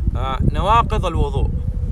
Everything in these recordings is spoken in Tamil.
آه، نواقض الوضوء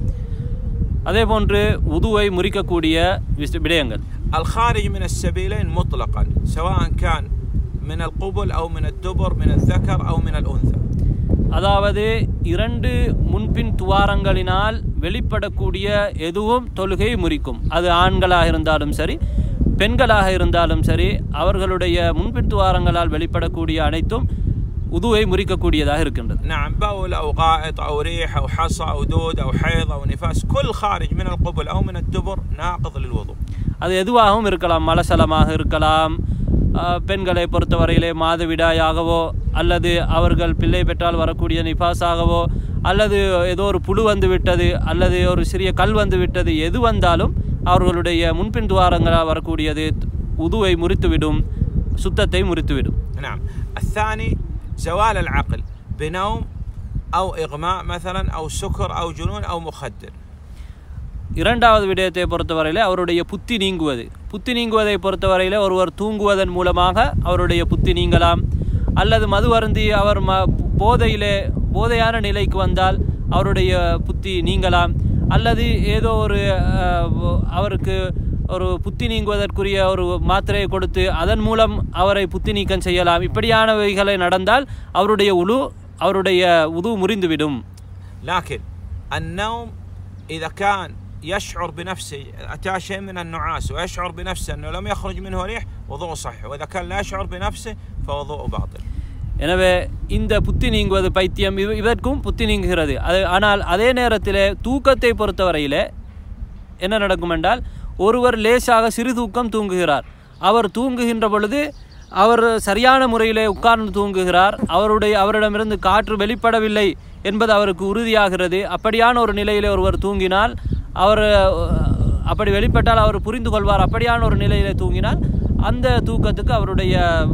அதே போன்று உதுவை முறிக்கக்கூடிய விஷ- விடயங்கள் الخارج من السبيلين مطلقا سواء كان من القبل أو من الدبر من الذكر أو من الأنثى அதாவது இரண்டு முன்பின் துவாரங்களினால் வெளிப்படக்கூடிய எதுவும் தொழுகை முறிக்கும் அது ஆண்களாக இருந்தாலும் சரி பெண்களாக இருந்தாலும் சரி அவர்களுடைய முன்பின் துவாரங்களால் வெளிப்படக்கூடிய அனைத்தும் உதுவை முறிக்கக்கூடியதாக இருக்கின்றது نعم بول أو غائط أو ريح أو حصى أو دود أو حيض أو نفاس كل خارج من القبل أو من الدبر ناقض للوضوء அது எதுவாகவும் இருக்கலாம் மலசலமாக இருக்கலாம் ஆஹ், பெண்களை பொறுத்தவரையிலே மாதவிடாயாகவோ அல்லது அவர்கள் பிள்ளை பெற்றால் வரக்கூடிய நிபாஸாகவோ அல்லது ஏதோ ஒரு புழு வந்து விட்டது அல்லது ஒரு சிறிய கல் வந்து விட்டது எது வந்தாலும் அவர்களுடைய முன்பின் துவாரங்களால் வரக்கூடியது உதுவை முறித்துவிடும் சுத்தத்தை முறித்துவிடும் نعم الثاني زوال العقل بنوم أو إغماء مثلا أو سكر أو جنون أو مخدر இரண்டாவது விடயத்தை பொறுத்தவரையில் அவருடைய புத்தி நீங்குவது புத்தி நீங்குவதை பொறுத்தவரையில் ஒருவர் தூங்குவதன் மூலமாக அவருடைய புத்தி நீங்கலாம் அல்லது மது அருந்தி அவர் ம போதையிலே போதையான நிலைக்கு வந்தால் அவருடைய புத்தி நீங்கலாம் அல்லது ஏதோ ஒரு அஹ், அவருக்கு ஒரு புத்தி நீங்குவதற்குரிய ஒரு மாத்திரையை கொடுத்து அதன் மூலம் அவரை புத்தி நீக்கம் செய்யலாம் இப்படியானவைகளை நடந்தால் அவருடைய உழு அவருடைய உது முறிந்துவிடும் لكن النوم إذا كان يشعر بنفسه أتى شيء من النعاس ويشعر بنفسه أنه لم يخرج منه ريح وضوء صحي وإذا كان لا يشعر بنفسه فوضوء باطل எனவே இந்த புத்தி நீங்குவது பைத்தியம் இவ இதற்கும் புத்தி நீங்குகிறது அது ஆனால் அதே நேரத்தில் தூக்கத்தை பொறுத்தவரையில் என்ன நடக்கும் என்றால் ஒருவர் லேசாக சிறு தூக்கம் தூங்குகிறார் அவர் தூங்குகின்ற பொழுது அவர் சரியான முறையிலே உட்கார்ந்து தூங்குகிறார் அவருடைய அவரிடமிருந்து காற்று வெளிப்படவில்லை என்பது அவருக்கு உறுதியாகிறது அப்படியான ஒரு நிலையிலே ஒருவர் தூங்கினால் அவர் அஹ், அப்படி வெளிப்பட்டால் அவர் புரிந்து கொள்வார் அப்படியான ஒரு நிலையிலே தூங்கினால் அந்த தூக்கத்துக்கு அவருடைய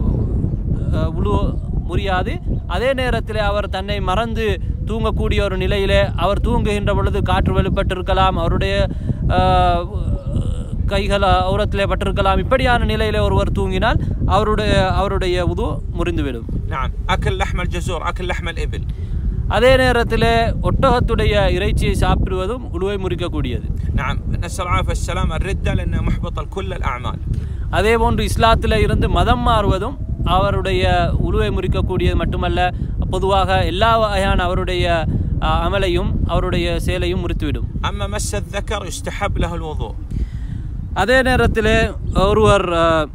அஹ், உழு முறியாது அதே நேரத்தில் அவர் தன்னை மறந்து தூங்கக்கூடிய ஒரு நிலையிலே அவர் தூங்குகின்ற பொழுது காற்று வெளிப்பட்டிருக்கலாம் அவருடைய அஹ், கைகள் அவுரத்திலே பட்டிருக்கலாம் இப்படியான நிலையிலே ஒருவர் தூங்கினால் அவருடைய அவருடைய உது முறிந்துவிடும் نعم أكل لحم الجزور أكل لحم الإبل அதே நேரத்தில் ஒட்டகத்துடைய இறைச்சியை சாப்பிடுவதும் உழுவை முறிக்கக்கூடியது نعم نسأل الله العافية والسلام الردة لأنها محبطة لكل الأعمال அதே போன்று இஸ்லாத்தில் இருந்து மதம் மாறுவதும் அவருடைய உழுவை முறிக்கக்கூடியது மட்டுமல்ல பொதுவாக எல்லா வகையான அவருடைய அஹ், அமலையும் அவருடைய செயலையும் முறித்துவிடும் أما مس الذكر يستحب له الوضوء அதே நேரத்தில் ஒருவர் அஹ்,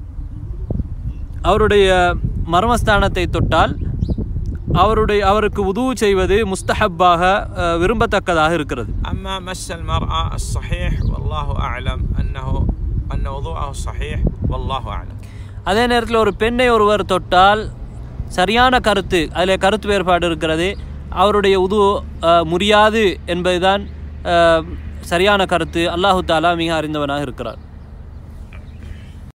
அவருடைய மர்மஸ்தானத்தை தொட்டால் அவருடைய அவருக்கு உதவு செய்வது முஸ்தஹப்பாக அஹ், விரும்பத்தக்கதாக இருக்கிறது أما مس المرأة الصحيح والله أعلم أنه أن وضوءه صحيح والله أعلم அதே நேரத்தில் ஒரு பெண்ணை ஒருவர் தொட்டால் சரியான கருத்து அதில் கருத்து வேறுபாடு இருக்கிறது அவருடைய உது அஹ், முறியாது என்பதுதான் அஹ், சரியான கருத்து அல்லாஹு தாலா மிக அறிந்தவனாக இருக்கிறார்